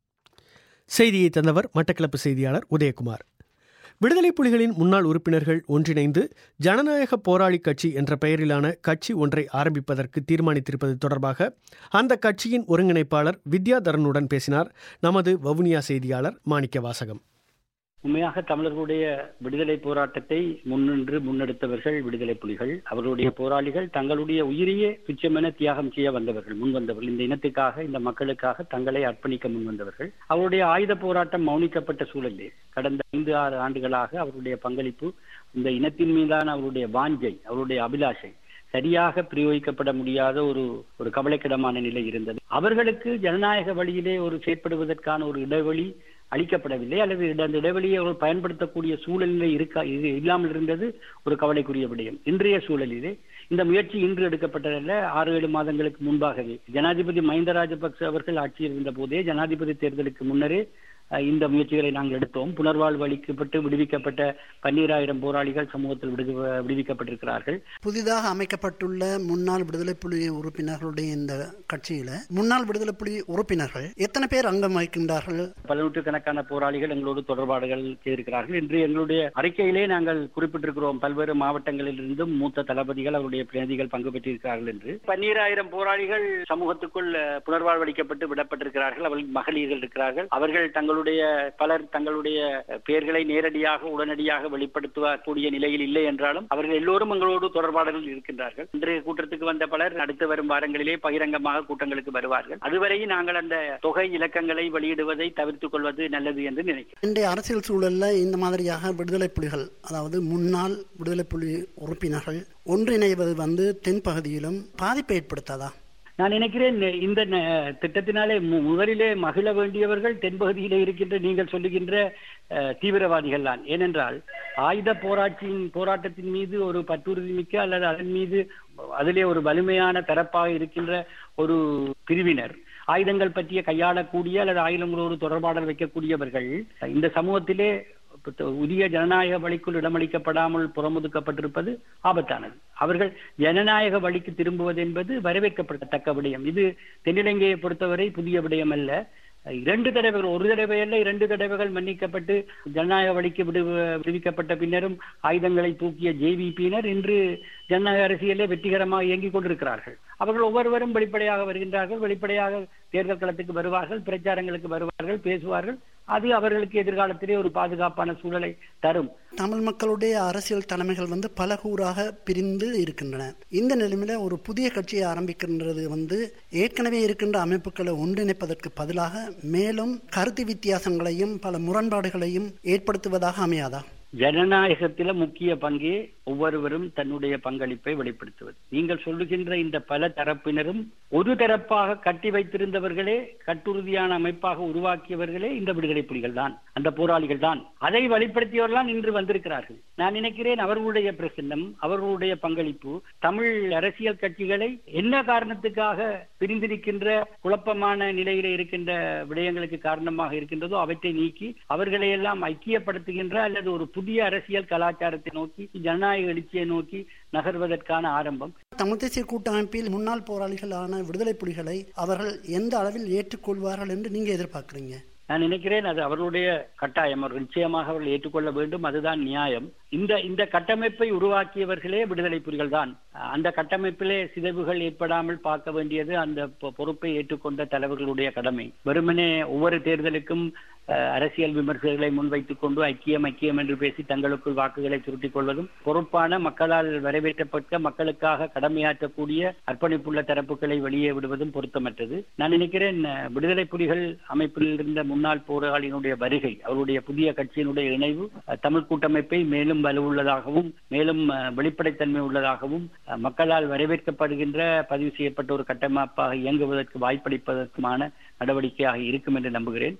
செய்தியை தந்தவர் மட்டக்களப்பு செய்தியாளர் உதயகுமார் விடுதலை புலிகளின் முன்னாள் உறுப்பினர்கள் ஒன்றிணைந்து ஜனநாயக போராளி கட்சி என்ற பெயரிலான கட்சி ஒன்றை ஆரம்பிப்பதற்கு தீர்மானித்திருப்பது தொடர்பாக அந்த கட்சியின் ஒருங்கிணைப்பாளர் வித்யாதரனுடன் பேசினார் நமது வவுனியா செய்தியாளர் மாணிக்க வாசகம் உண்மையாக தமிழர்களுடைய விடுதலை போராட்டத்தை முன்னின்று முன்னெடுத்தவர்கள் விடுதலை புலிகள் அவர்களுடைய போராளிகள் தங்களுடைய உயிரையே துச்சமென தியாகம் செய்ய வந்தவர்கள் முன் வந்தவர்கள் இந்த இனத்துக்காக இந்த மக்களுக்காக தங்களை அர்ப்பணிக்க முன் வந்தவர்கள் அவருடைய ஆயுத போராட்டம் மௌனிக்கப்பட்ட சூழலிலே கடந்த ஐந்து ஆறு ஆண்டுகளாக அவருடைய பங்களிப்பு இந்த இனத்தின் மீதான அவருடைய வாஞ்சை அவருடைய அபிலாஷை சரியாக பிரயோகிக்கப்பட முடியாத ஒரு ஒரு கவலைக்கிடமான நிலை இருந்தது அவர்களுக்கு ஜனநாயக வழியிலே ஒரு செயற்படுவதற்கான ஒரு இடைவெளி அளிக்கப்படவில்லை அல்லது அந்த இடைவெளியை அவர்கள் பயன்படுத்தக்கூடிய சூழலிலே இருக்க இது இல்லாமல் இருந்தது ஒரு கவலைக்குரிய விடயம் இன்றைய சூழலிலே இந்த முயற்சி இன்று எடுக்கப்பட்டதல்ல ஆறு ஏழு மாதங்களுக்கு முன்பாகவே ஜனாதிபதி மஹிந்த ராஜபக்ச அவர்கள் ஆட்சியில் இருந்த போதே ஜனாதிபதி தேர்தலுக்கு முன்னரே அஹ், இந்த முயற்சிகளை நாங்கள் எடுத்தோம் புனர்வாழ்வு அளிக்கப்பட்டு விடுவிக்கப்பட்ட பன்னீராயிரம் போராளிகள் சமூகத்தில் விடுவி விடுவிக்கப்பட்டிருக்கிறார்கள் புதிதாக அமைக்கப்பட்டுள்ள முன்னாள் விடுதலை புலி உறுப்பினர்களுடைய இந்த கட்சியில முன்னாள் விடுதலை புலி உறுப்பினர்கள் எத்தனை பேர் அங்கம் வகிக்கின்றார்கள் பல நூற்றுக்கணக்கான போராளிகள் எங்களோடு தொடர்பாடுகள் செய்திருக்கிறார்கள் இன்று எங்களுடைய அறிக்கையிலே நாங்கள் குறிப்பிட்டிருக்கிறோம் பல்வேறு மாவட்டங்களில் இருந்தும் மூத்த தளபதிகள் அவருடைய பிரதிநிதிகள் பங்கு பெற்றிருக்கிறார்கள் என்று பன்னீராயிரம் போராளிகள் சமூகத்துக்குள் அஹ், புனர்வாழ்வளிக்கப்பட்டு விடப்பட்டிருக்கிறார்கள் அவர்கள் மகளிர்கள் இருக்கிறார்கள் அவர்கள் தங்களுடைய பலர் தங்களுடைய பெயர்களை நேரடியாக உடனடியாக வெளிப்படுத்தக்கூடிய நிலையில் இல்லை என்றாலும் அவர்கள் எல்லோரும் எங்களோடு தொடர்பாடல்கள் இருக்கின்றார்கள் இன்றைய கூட்டத்துக்கு வந்த பலர் அடுத்து வரும் வாரங்களிலே பகிரங்கமாக கூட்டங்களுக்கு வருவார்கள் அதுவரை நாங்கள் அந்த தொகை இலக்கங்களை வெளியிடுவதை தவிர்த்துக் கொள்வது நல்லது என்று நினைக்கிறேன் இன்றைய அரசியல் சூழல்ல இந்த மாதிரியாக விடுதலை புலிகள் அதாவது முன்னாள் விடுதலை புலி உறுப்பினர்கள் ஒன்றிணைவது வந்து தென் பகுதியிலும் பாதிப்பை ஏற்படுத்தாதா நான் நினைக்கிறேன் இந்த ந- திட்டத்தினாலே மு- முதலிலே மகிழ வேண்டியவர்கள் தென்பகுதியிலே இருக்கின்ற நீங்கள் சொல்லுகின்ற அஹ், தீவிரவாதிகள் தான் ஏனென்றால் ஆயுத போராட்சியின் போராட்டத்தின் மீது ஒரு பற்றுறுதி மிக்க அல்லது அதன் மீது அதிலே ஒரு வலிமையான தரப்பாக இருக்கின்ற ஒரு பிரிவினர் ஆயுதங்கள் பற்றிய கையாளக்கூடிய அல்லது ஆயுதங்களோடு தொடர்பாடல் வைக்கக்கூடியவர்கள் இந்த சமூகத்திலே உரிய ஜனநாயக வழிக்குள் இடமளிக்கப்படாமல் புறமுதுக்கப்பட்டிருப்பது ஆபத்தானது அவர்கள் ஜனநாயக வழிக்கு திரும்புவது என்பது வரவேற்கப்படத்தக்க விடயம் இது தென்னிலங்கையை பொறுத்தவரை புதிய விடயம் அல்ல இரண்டு தடவைகள் ஒரு தடவை அல்ல இரண்டு தடவைகள் மன்னிக்கப்பட்டு ஜனநாயக வழிக்கு விடு விடுவிக்கப்பட்ட பின்னரும் ஆயுதங்களை தூக்கிய ஜேவிபியினர் இன்று ஜனநாயக அரசியலே வெற்றிகரமாக இயங்கிக் கொண்டிருக்கிறார்கள் அவர்கள் ஒவ்வொருவரும் வெளிப்படையாக வருகின்றார்கள் வெளிப்படையாக தேர்தல் களத்துக்கு வருவார்கள் பிரச்சாரங்களுக்கு வருவார்கள் பேசுவார்கள் அது அவர்களுக்கு எதிர்காலத்திலே ஒரு பாதுகாப்பான சூழலை தரும் தமிழ் மக்களுடைய அரசியல் தலைமைகள் வந்து பல கூறாக பிரிந்து இருக்கின்றன இந்த நிலைமையில ஒரு புதிய கட்சியை ஆரம்பிக்கின்றது வந்து ஏற்கனவே இருக்கின்ற அமைப்புகளை ஒன்றிணைப்பதற்கு பதிலாக மேலும் கருத்து வித்தியாசங்களையும் பல முரண்பாடுகளையும் ஏற்படுத்துவதாக அமையாதா ஜனநாயகத்தில முக்கிய பங்கே ஒவ்வொருவரும் தன்னுடைய பங்களிப்பை வெளிப்படுத்துவது நீங்கள் சொல்லுகின்ற இந்த பல தரப்பினரும் ஒரு தரப்பாக கட்டி வைத்திருந்தவர்களே கட்டுறுதியான அமைப்பாக உருவாக்கியவர்களே இந்த விடுதலை புலிகள் தான் அந்த போராளிகள் தான் அதை வெளிப்படுத்தியவர்களாம் இன்று வந்திருக்கிறார்கள் நான் நினைக்கிறேன் அவர்களுடைய பிரசன்னம் அவர்களுடைய பங்களிப்பு தமிழ் அரசியல் கட்சிகளை என்ன காரணத்துக்காக பிரிந்திருக்கின்ற குழப்பமான நிலையில இருக்கின்ற விடயங்களுக்கு காரணமாக இருக்கின்றதோ அவற்றை நீக்கி அவர்களை எல்லாம் ஐக்கியப்படுத்துகின்ற அல்லது ஒரு புதிய அரசியல் கலாச்சாரத்தை நோக்கி ஜனநாயக எழுச்சியை நோக்கி நகர்வதற்கான ஆரம்பம் தமிழ் தேசிய கூட்டமைப்பில் முன்னாள் போராளிகளான விடுதலை புலிகளை அவர்கள் எந்த அளவில் ஏற்றுக்கொள்வார்கள் என்று நீங்க எதிர்பார்க்குறீங்க நான் நினைக்கிறேன் அது அவர்களுடைய கட்டாயம் அவர்கள் நிச்சயமாக அவர்கள் ஏற்றுக்கொள்ள வேண்டும் அதுதான் நியாயம் இந்த இந்த கட்டமைப்பை உருவாக்கியவர்களே விடுதலை புலிகள் தான் அந்த கட்டமைப்பிலே சிதைவுகள் ஏற்படாமல் பார்க்க வேண்டியது அந்த பொ- பொறுப்பை ஏற்றுக்கொண்ட தலைவர்களுடைய கடமை வெறுமனே ஒவ்வொரு தேர்தலுக்கும் அஹ், அரசியல் விமர்சகர்களை முன்வைத்துக் கொண்டு ஐக்கியம் ஐக்கியம் என்று பேசி தங்களுக்குள் வாக்குகளை சுருட்டிக் கொள்வதும் பொறுப்பான மக்களால் வரவேற்றப்பட்ட மக்களுக்காக கடமையாற்றக்கூடிய அர்ப்பணிப்புள்ள தரப்புகளை வெளியே விடுவதும் பொருத்தமற்றது நான் நினைக்கிறேன் அஹ், விடுதலை புலிகள் அமைப்பில் இருந்த முன்னாள் போராளியினுடைய வருகை அவருடைய புதிய கட்சியினுடைய இணைவு அஹ், தமிழ் கூட்டமைப்பை மேலும் வலுவுள்ளதாகவும் மேலும் அஹ், வெளிப்படைத்தன்மை உள்ளதாகவும் அஹ், மக்களால் வரவேற்கப்படுகின்ற பதிவு செய்யப்பட்ட ஒரு கட்டமைப்பாக இயங்குவதற்கு வாய்ப்பளிப்பதற்குமான நடவடிக்கையாக இருக்கும் என்று நம்புகிறேன்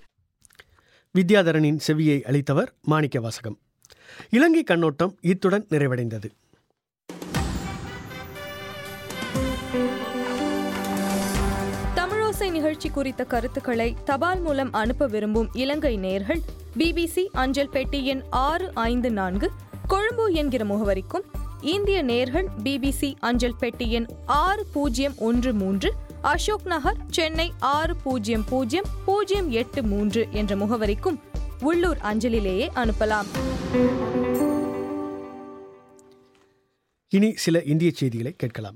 வித்யாதரனின் செவியை அளித்தவர் மாணிக்க வாசகம் இலங்கை கண்ணோட்டம் இத்துடன் நிறைவடைந்தது தமிழோ நிகழ்ச்சி குறித்த கருத்துக்களை தபால் மூலம் அனுப்ப விரும்பும் இலங்கை நேயர்கள் பிபிசி அஞ்சல் பெட்டி எண் ஆறு ஐந்து நான்கு கொழும்பு என்கிற முகவரிக்கும் இந்திய நேர்கள் பிபிசி அஞ்சல் பெட்டி எண் ஆறு பூஜ்ஜியம் ஒன்று மூன்று அசோக் நகர் சென்னை ஆறு பூஜ்ஜியம் பூஜ்ஜியம் பூஜ்ஜியம் எட்டு மூன்று என்ற முகவரிக்கும் உள்ளூர் அஞ்சலிலேயே அனுப்பலாம் இனி சில இந்திய செய்திகளை கேட்கலாம்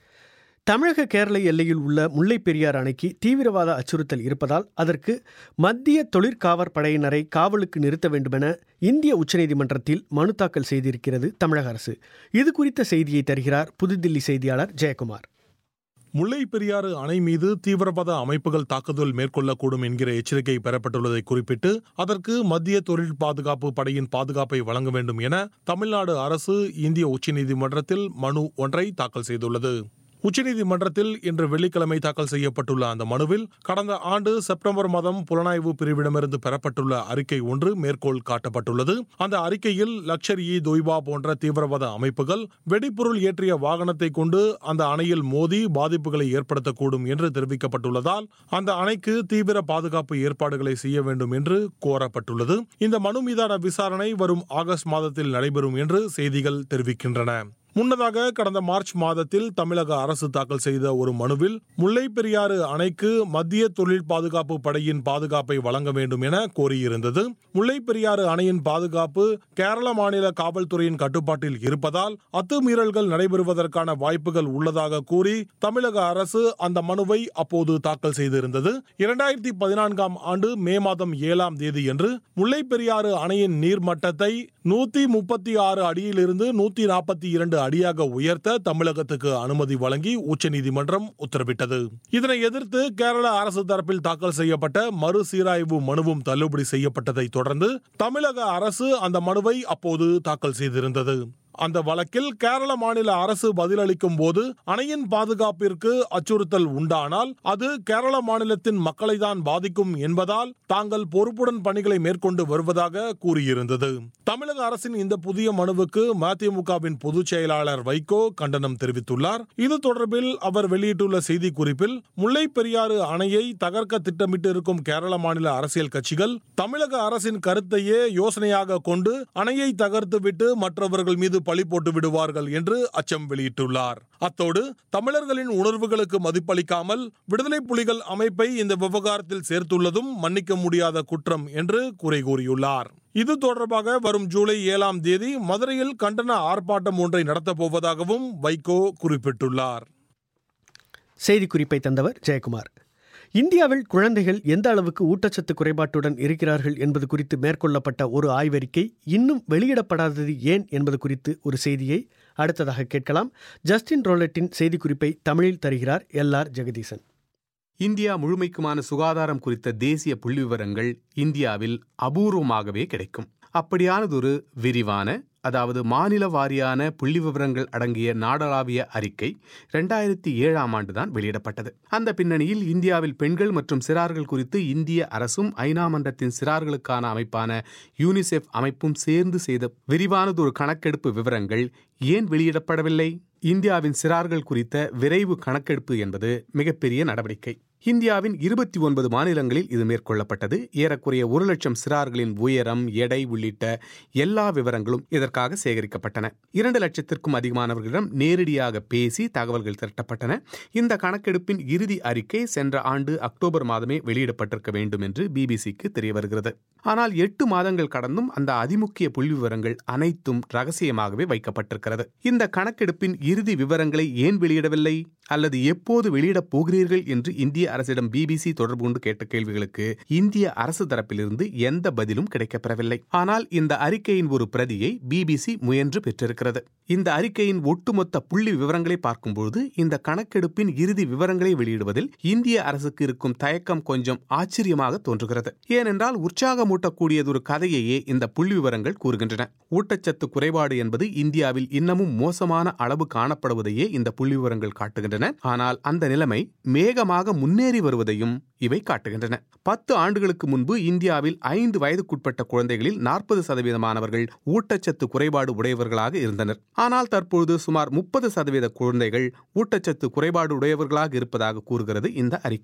தமிழக கேரள எல்லையில் உள்ள முல்லை பெரியார் அணைக்கு தீவிரவாத அச்சுறுத்தல் இருப்பதால் அதற்கு மத்திய தொழிற்காவற் படையினரை காவலுக்கு நிறுத்த வேண்டுமென இந்திய உச்சநீதிமன்றத்தில் மனு தாக்கல் செய்திருக்கிறது தமிழக அரசு இது குறித்த செய்தியை தருகிறார் புதுதில்லி செய்தியாளர் ஜெயக்குமார் முல்லை பெரியாறு அணை மீது தீவிரவாத அமைப்புகள் தாக்குதல் மேற்கொள்ளக்கூடும் என்கிற எச்சரிக்கை பெறப்பட்டுள்ளதை குறிப்பிட்டு அதற்கு மத்திய தொழில் பாதுகாப்பு படையின் பாதுகாப்பை வழங்க வேண்டும் என தமிழ்நாடு அரசு இந்திய உச்சநீதிமன்றத்தில் மனு ஒன்றை தாக்கல் செய்துள்ளது உச்சநீதிமன்றத்தில் இன்று வெள்ளிக்கிழமை தாக்கல் செய்யப்பட்டுள்ள அந்த மனுவில் கடந்த ஆண்டு செப்டம்பர் மாதம் புலனாய்வு பிரிவிடமிருந்து பெறப்பட்டுள்ள அறிக்கை ஒன்று மேற்கோள் காட்டப்பட்டுள்ளது அந்த அறிக்கையில் லக்ஷர் இ தொய்பா போன்ற தீவிரவாத அமைப்புகள் வெடிப்பொருள் ஏற்றிய வாகனத்தை கொண்டு அந்த அணையில் மோதி பாதிப்புகளை ஏற்படுத்தக்கூடும் என்று தெரிவிக்கப்பட்டுள்ளதால் அந்த அணைக்கு தீவிர பாதுகாப்பு ஏற்பாடுகளை செய்ய வேண்டும் என்று கோரப்பட்டுள்ளது இந்த மனு மீதான விசாரணை வரும் ஆகஸ்ட் மாதத்தில் நடைபெறும் என்று செய்திகள் தெரிவிக்கின்றன முன்னதாக கடந்த மார்ச் மாதத்தில் தமிழக அரசு தாக்கல் செய்த ஒரு மனுவில் முல்லை பெரியாறு அணைக்கு மத்திய தொழில் பாதுகாப்பு படையின் பாதுகாப்பை வழங்க வேண்டும் என கோரியிருந்தது முல்லை பெரியாறு அணையின் பாதுகாப்பு கேரள மாநில காவல்துறையின் கட்டுப்பாட்டில் இருப்பதால் அத்துமீறல்கள் நடைபெறுவதற்கான வாய்ப்புகள் உள்ளதாக கூறி தமிழக அரசு அந்த மனுவை அப்போது தாக்கல் செய்திருந்தது இரண்டாயிரத்தி பதினான்காம் ஆண்டு மே மாதம் ஏழாம் தேதியன்று முல்லை பெரியாறு அணையின் நீர்மட்டத்தை நூத்தி முப்பத்தி ஆறு அடியிலிருந்து நூத்தி நாற்பத்தி இரண்டு அடியாக உயர்த்த தமிழகத்துக்கு அனுமதி வழங்கி உச்சநீதிமன்றம் உத்தரவிட்டது இதனை எதிர்த்து கேரள அரசு தரப்பில் தாக்கல் செய்யப்பட்ட மறுசீராய்வு மனுவும் தள்ளுபடி செய்யப்பட்டதை தொடர்ந்து தமிழக அரசு அந்த மனுவை அப்போது தாக்கல் செய்திருந்தது அந்த வழக்கில் கேரள மாநில அரசு பதிலளிக்கும் போது அணையின் பாதுகாப்பிற்கு அச்சுறுத்தல் உண்டானால் அது கேரள மாநிலத்தின் மக்களை தான் பாதிக்கும் என்பதால் தாங்கள் பொறுப்புடன் பணிகளை மேற்கொண்டு வருவதாக கூறியிருந்தது தமிழக அரசின் இந்த புதிய மனுவுக்கு மதிமுகவின் பொதுச் செயலாளர் வைகோ கண்டனம் தெரிவித்துள்ளார் இது தொடர்பில் அவர் வெளியிட்டுள்ள செய்தி குறிப்பில் முல்லை பெரியாறு அணையை தகர்க்க திட்டமிட்டு இருக்கும் கேரள மாநில அரசியல் கட்சிகள் தமிழக அரசின் கருத்தையே யோசனையாக கொண்டு அணையை தகர்த்துவிட்டு மற்றவர்கள் மீது பழி போட்டு விடுவார்கள் என்று அச்சம் வெளியிட்டுள்ளார் அத்தோடு தமிழர்களின் உணர்வுகளுக்கு மதிப்பளிக்காமல் விடுதலை புலிகள் அமைப்பை இந்த விவகாரத்தில் சேர்த்துள்ளதும் மன்னிக்க முடியாத குற்றம் என்று குறை கூறியுள்ளார் இது தொடர்பாக வரும் ஜூலை ஏழாம் தேதி மதுரையில் கண்டன ஆர்ப்பாட்டம் ஒன்றை நடத்தப் போவதாகவும் வைகோ குறிப்பிட்டுள்ளார் செய்திக்குறிப்பை தந்தவர் ஜெயக்குமார் இந்தியாவில் குழந்தைகள் எந்த அளவுக்கு ஊட்டச்சத்து குறைபாட்டுடன் இருக்கிறார்கள் என்பது குறித்து மேற்கொள்ளப்பட்ட ஒரு ஆய்வறிக்கை இன்னும் வெளியிடப்படாதது ஏன் என்பது குறித்து ஒரு செய்தியை அடுத்ததாக கேட்கலாம் ஜஸ்டின் ரோலட்டின் செய்திக்குறிப்பை தமிழில் தருகிறார் எல் ஆர் ஜெகதீசன் இந்தியா முழுமைக்குமான சுகாதாரம் குறித்த தேசிய புள்ளிவிவரங்கள் இந்தியாவில் அபூர்வமாகவே கிடைக்கும் அப்படியானதொரு விரிவான அதாவது மாநில வாரியான புள்ளி விவரங்கள் அடங்கிய நாடளாவிய அறிக்கை ரெண்டாயிரத்தி ஏழாம் ஆண்டுதான் வெளியிடப்பட்டது அந்த பின்னணியில் இந்தியாவில் பெண்கள் மற்றும் சிறார்கள் குறித்து இந்திய அரசும் ஐநா மன்றத்தின் சிறார்களுக்கான அமைப்பான யூனிசெஃப் அமைப்பும் சேர்ந்து செய்த விரிவானதொரு கணக்கெடுப்பு விவரங்கள் ஏன் வெளியிடப்படவில்லை இந்தியாவின் சிறார்கள் குறித்த விரைவு கணக்கெடுப்பு என்பது மிகப்பெரிய நடவடிக்கை இந்தியாவின் இருபத்தி ஒன்பது மாநிலங்களில் இது மேற்கொள்ளப்பட்டது ஏறக்குறைய ஒரு லட்சம் சிறார்களின் உயரம் எடை உள்ளிட்ட எல்லா விவரங்களும் இதற்காக சேகரிக்கப்பட்டன இரண்டு லட்சத்திற்கும் அதிகமானவர்களிடம் நேரடியாக பேசி தகவல்கள் திரட்டப்பட்டன இந்த கணக்கெடுப்பின் இறுதி அறிக்கை சென்ற ஆண்டு அக்டோபர் மாதமே வெளியிடப்பட்டிருக்க வேண்டும் என்று பிபிசிக்கு தெரிய வருகிறது ஆனால் எட்டு மாதங்கள் கடந்தும் அந்த அதிமுக்கிய புள்ளி விவரங்கள் அனைத்தும் ரகசியமாகவே வைக்கப்பட்டிருக்கிறது இந்த கணக்கெடுப்பின் இறுதி விவரங்களை ஏன் வெளியிடவில்லை அல்லது எப்போது வெளியிடப் போகிறீர்கள் என்று இந்திய அரசிடம் பிபிசி தொடர்பு கொண்டு கேட்ட கேள்விகளுக்கு இந்திய அரசு தரப்பிலிருந்து எந்த பதிலும் கிடைக்கப்பெறவில்லை ஆனால் இந்த அறிக்கையின் ஒரு பிரதியை பிபிசி முயன்று பெற்றிருக்கிறது இந்த அறிக்கையின் ஒட்டுமொத்த புள்ளி விவரங்களை பார்க்கும்போது இந்த கணக்கெடுப்பின் இறுதி விவரங்களை வெளியிடுவதில் இந்திய அரசுக்கு இருக்கும் தயக்கம் கொஞ்சம் ஆச்சரியமாக தோன்றுகிறது ஏனென்றால் உற்சாகமூட்டக்கூடியதொரு கதையையே இந்த புள்ளி விவரங்கள் கூறுகின்றன ஊட்டச்சத்து குறைபாடு என்பது இந்தியாவில் இன்னமும் மோசமான அளவு காணப்படுவதையே இந்த புள்ளி விவரங்கள் காட்டுகின்றன ஆனால் அந்த நிலைமை மேகமாக முன்னேறி வருவதையும் இவை காட்டுகின்றன பத்து ஆண்டுகளுக்கு முன்பு இந்தியாவில் ஐந்து வயதுக்குட்பட்ட குழந்தைகளில் நாற்பது சதவீதமானவர்கள் ஊட்டச்சத்து குறைபாடு உடையவர்களாக இருந்தனர் ஆனால் தற்பொழுது சுமார் முப்பது சதவீத குழந்தைகள் ஊட்டச்சத்து குறைபாடு உடையவர்களாக இருப்பதாக கூறுகிறது இந்த அறிக்கை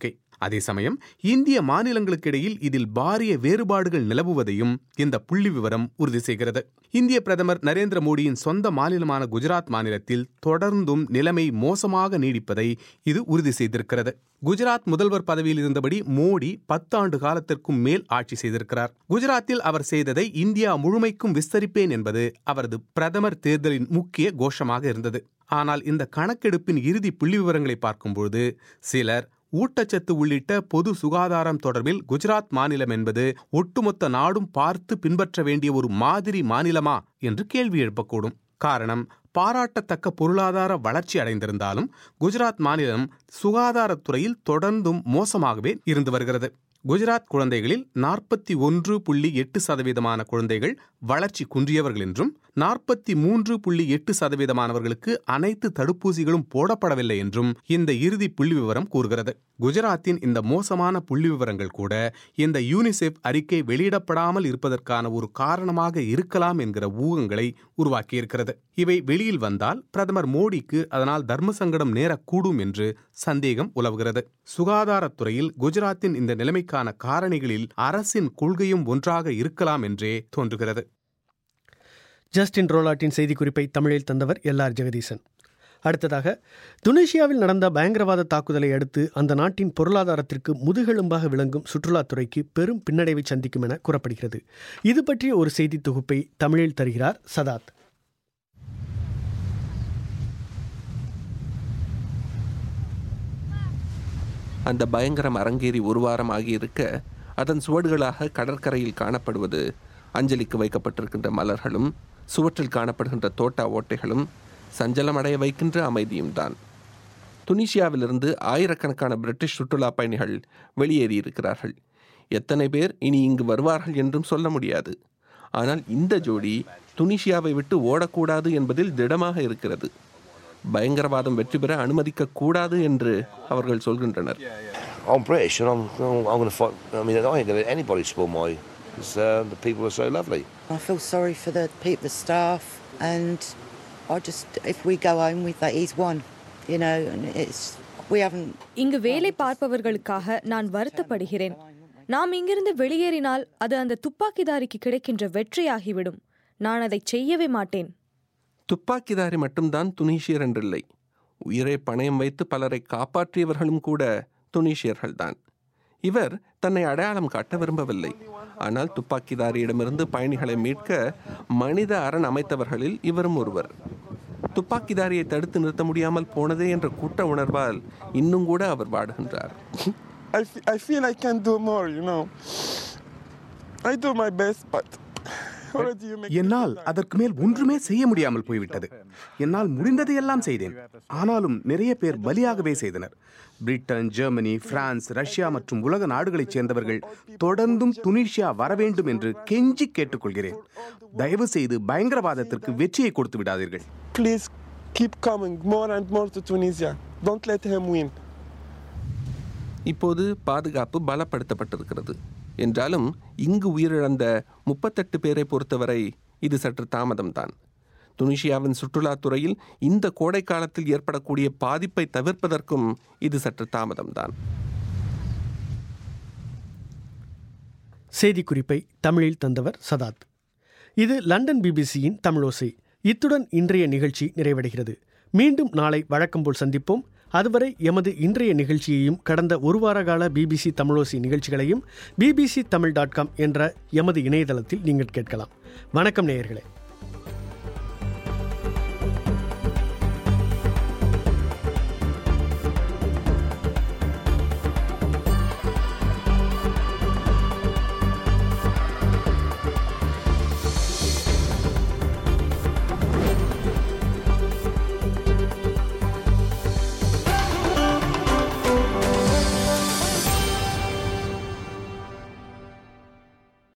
அதே சமயம் இந்திய மாநிலங்களுக்கிடையில் இதில் பாரிய வேறுபாடுகள் நிலவுவதையும் இந்த புள்ளி விவரம் உறுதி செய்கிறது இந்திய பிரதமர் நரேந்திர மோடியின் சொந்த மாநிலமான குஜராத் மாநிலத்தில் தொடர்ந்தும் நிலைமை மோசமாக நீடிப்பதை இது உறுதி செய்திருக்கிறது குஜராத் முதல்வர் பதவியில் இருந்தபடி மோடி பத்தாண்டு காலத்திற்கும் மேல் ஆட்சி செய்திருக்கிறார் குஜராத்தில் அவர் செய்ததை இந்தியா முழுமைக்கும் விஸ்தரிப்பேன் என்பது அவரது பிரதமர் தேர்தலின் முக்கிய கோஷமாக இருந்தது ஆனால் இந்த கணக்கெடுப்பின் இறுதி புள்ளி விவரங்களை பார்க்கும்போது சிலர் ஊட்டச்சத்து உள்ளிட்ட பொது சுகாதாரம் தொடர்பில் குஜராத் மாநிலம் என்பது ஒட்டுமொத்த நாடும் பார்த்து பின்பற்ற வேண்டிய ஒரு மாதிரி மாநிலமா என்று கேள்வி எழுப்பக்கூடும் காரணம் பாராட்டத்தக்க பொருளாதார வளர்ச்சி அடைந்திருந்தாலும் குஜராத் மாநிலம் சுகாதாரத்துறையில் தொடர்ந்தும் மோசமாகவே இருந்து வருகிறது குஜராத் குழந்தைகளில் நாற்பத்தி ஒன்று புள்ளி எட்டு சதவீதமான குழந்தைகள் வளர்ச்சி குன்றியவர்கள் என்றும் நாற்பத்தி மூன்று புள்ளி எட்டு சதவீதமானவர்களுக்கு அனைத்து தடுப்பூசிகளும் போடப்படவில்லை என்றும் இந்த இறுதி புள்ளி விவரம் கூறுகிறது குஜராத்தின் இந்த மோசமான புள்ளி விவரங்கள் கூட இந்த யூனிசெஃப் அறிக்கை வெளியிடப்படாமல் இருப்பதற்கான ஒரு காரணமாக இருக்கலாம் என்கிற ஊகங்களை உருவாக்கியிருக்கிறது இவை வெளியில் வந்தால் பிரதமர் மோடிக்கு அதனால் தர்ம சங்கடம் நேரக்கூடும் என்று சந்தேகம் உலவுகிறது சுகாதாரத்துறையில் குஜராத்தின் இந்த நிலைமைக்கான காரணிகளில் அரசின் கொள்கையும் ஒன்றாக இருக்கலாம் என்றே தோன்றுகிறது ஜஸ்டின் ரோலாட்டின் செய்திக்குறிப்பை தமிழில் தந்தவர் எல் ஆர் ஜெகதீசன் அடுத்ததாக துனிஷியாவில் நடந்த பயங்கரவாத தாக்குதலை அடுத்து அந்த நாட்டின் பொருளாதாரத்திற்கு முதுகெலும்பாக விளங்கும் சுற்றுலாத்துறைக்கு பெரும் பின்னடைவை சந்திக்கும் என கூறப்படுகிறது இது பற்றிய ஒரு செய்தி தொகுப்பை தமிழில் தருகிறார் சதாத் அந்த பயங்கரம் அரங்கேறி ஒரு வாரம் ஆகியிருக்க அதன் சுவடுகளாக கடற்கரையில் காணப்படுவது அஞ்சலிக்கு வைக்கப்பட்டிருக்கின்ற மலர்களும் சுவற்றில் காணப்படுகின்ற தோட்டா ஓட்டைகளும் சஞ்சலம் அடைய வைக்கின்ற அமைதியும் தான் துனிஷியாவிலிருந்து ஆயிரக்கணக்கான பிரிட்டிஷ் சுற்றுலா பயணிகள் வெளியேறியிருக்கிறார்கள் எத்தனை பேர் இனி இங்கு வருவார்கள் என்றும் சொல்ல முடியாது ஆனால் இந்த ஜோடி துனிஷியாவை விட்டு ஓடக்கூடாது என்பதில் திடமாக இருக்கிறது பயங்கரவாதம் வெற்றி பெற அனுமதிக்க கூடாது என்று அவர்கள் சொல்கின்றனர் I'm British and I'm, I'm going to fight. I mean, I ain't going to let anybody spoil my. Because uh, the people are so lovely. I feel sorry for the people, the staff, and I just, if we go home with that, he's won, you know, and it's, we haven't. இங்கு வேலை பார்ப்பவர்களுக்காக நான் வருத்தப்படுகிறேன் நாம் இங்கிருந்து வெளியேறினால் அது அந்த துப்பாக்கிதாரிக்கு கிடைக்கின்ற வெற்றியாகிவிடும் நான் அதை செய்யவே மாட்டேன் துப்பாக்கிதாரி மட்டும்தான் துனிஷியர் என்றில்லை உயிரை பணயம் வைத்து பலரை காப்பாற்றியவர்களும் கூட துனிஷியர்கள்தான் இவர் தன்னை அடையாளம் காட்ட விரும்பவில்லை ஆனால் துப்பாக்கிதாரியிடமிருந்து பயணிகளை மீட்க மனித அரண் அமைத்தவர்களில் இவரும் ஒருவர் துப்பாக்கிதாரியை தடுத்து நிறுத்த முடியாமல் போனதே என்ற கூட்ட உணர்வால் இன்னும் கூட அவர் வாடுகின்றார் I, f- I feel I can do more, you know. I do my best, but already you make என்னால் அதற்கு மேல் ஒன்றுமே செய்ய முடியாமல் போய்விட்டது என்னால் முடிந்ததையெல்லாம் செய்தேன் ஆனாலும் நிறைய பேர் பலியாகவே செய்தனர் பிரிட்டன் ஜெர்மனி பிரான்ஸ் ரஷ்யா மற்றும் உலக நாடுகளைச் சேர்ந்தவர்கள் தொடர்ந்தும் துனிஷியா வர வேண்டும் என்று கெஞ்சி கேட்டுக்கொள்கிறேன் தயவு செய்து பயங்கரவாதத்திற்கு வெற்றியை கொடுத்து விடாதீர்கள் Please keep coming more and more to Tunisia. Don't let him win. இப்போது பாதுகாப்பு பலப்படுத்தப்பட்டிருக்கிறது என்றாலும் இங்கு உயிரிழந்த முப்பத்தெட்டு பேரை பொறுத்தவரை இது சற்று தாமதம்தான் துனிஷியாவின் சுற்றுலாத்துறையில் இந்த கோடை காலத்தில் ஏற்படக்கூடிய பாதிப்பை தவிர்ப்பதற்கும் இது சற்று தாமதம்தான் செய்திக்குறிப்பை தமிழில் தந்தவர் சதாத் இது லண்டன் பிபிசியின் தமிழோசை இத்துடன் இன்றைய நிகழ்ச்சி நிறைவடைகிறது மீண்டும் நாளை வழக்கம்போல் சந்திப்போம் அதுவரை எமது இன்றைய நிகழ்ச்சியையும் கடந்த ஒரு வார கால பிபிசி தமிழோசி நிகழ்ச்சிகளையும் பிபிசி தமிழ் டாட் காம் என்ற எமது இணையதளத்தில் நீங்கள் கேட்கலாம் வணக்கம் நேயர்களே